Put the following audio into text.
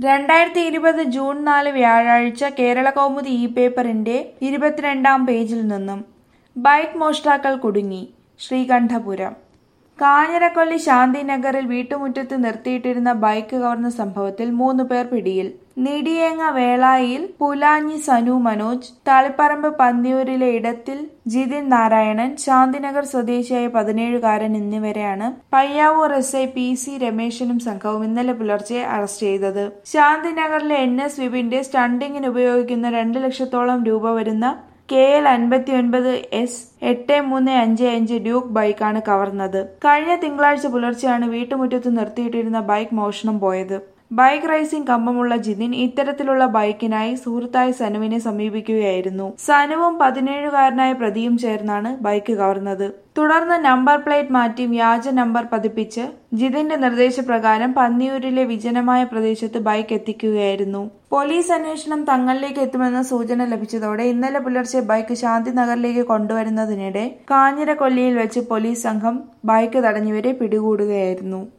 രണ്ടായിരത്തി ഇരുപത് ജൂൺ നാല് വ്യാഴാഴ്ച കേരള കൗമുദി ഇ പേപ്പറിന്റെ ഇരുപത്തിരണ്ടാം പേജിൽ നിന്നും ബൈക്ക് മോഷ്ടാക്കൾ കുടുങ്ങി ശ്രീകണ്ഠപുരം കാഞ്ഞിരക്കൊല്ലി ശാന്തിനഗറിൽ വീട്ടുമുറ്റത്ത് നിർത്തിയിട്ടിരുന്ന ബൈക്ക് കവർന്ന സംഭവത്തിൽ മൂന്ന് പേർ പിടിയിൽ നിടിയേങ്ങ വേളായിൽ പുലാഞ്ഞി സനു മനോജ് തളിപ്പറമ്പ് പന്നിയൂരിലെ ഇടത്തിൽ ജിതിൻ നാരായണൻ ശാന്തിനഗർ സ്വദേശിയായ പതിനേഴുകാരൻ എന്നിവരെയാണ് Payyavoor S I P C രമേശനും സംഘവും ഇന്നലെ പുലർച്ചെ അറസ്റ്റ് ചെയ്തത് ശാന്തിനഗറിലെ എൻ എസ് വിപിന്റെ സ്റ്റണ്ടിങ്ങിന് ഉപയോഗിക്കുന്ന രണ്ട് ലക്ഷത്തോളം രൂപ വരുന്ന കെ എൽ അൻപത്തി ഒൻപത് എസ് എട്ട് മൂന്ന് അഞ്ച് അഞ്ച് ഡ്യൂക്ക് ബൈക്കാണ് കവർന്നത് കഴിഞ്ഞ തിങ്കളാഴ്ച പുലർച്ചെയാണ് വീട്ടുമുറ്റത്ത് നിർത്തിയിട്ടിരുന്ന ബൈക്ക് മോഷണം പോയത് ബൈക്ക് റേസിംഗ് കമ്പമുള്ള ജിതിൻ ഇത്തരത്തിലുള്ള ബൈക്കിനായി സുഹൃത്തായ സനുവിനെ സമീപിക്കുകയായിരുന്നു സനുവും പതിനേഴുകാരനായ പ്രതിയും ചേർന്നാണ് ബൈക്ക് കവർന്നത് തുടർന്ന് നമ്പർ പ്ലേറ്റ് മാറ്റി വ്യാജ നമ്പർ പതിപ്പിച്ച് ജിതിന്റെ നിർദ്ദേശപ്രകാരം പന്നിയൂരിലെ വിജനമായ പ്രദേശത്ത് ബൈക്ക് എത്തിക്കുകയായിരുന്നു പോലീസ് അന്വേഷണം തങ്ങളിലേക്ക് എത്തുമെന്ന സൂചന ലഭിച്ചതോടെ ഇന്നലെ പുലർച്ചെ ബൈക്ക് ശാന്തിനഗറിലേക്ക് കൊണ്ടുവരുന്നതിനിടെ കാഞ്ഞിരക്കൊല്ലിയിൽ വെച്ച് പോലീസ് സംഘം ബൈക്ക് തടഞ്ഞുവരെ പിടികൂടുകയായിരുന്നു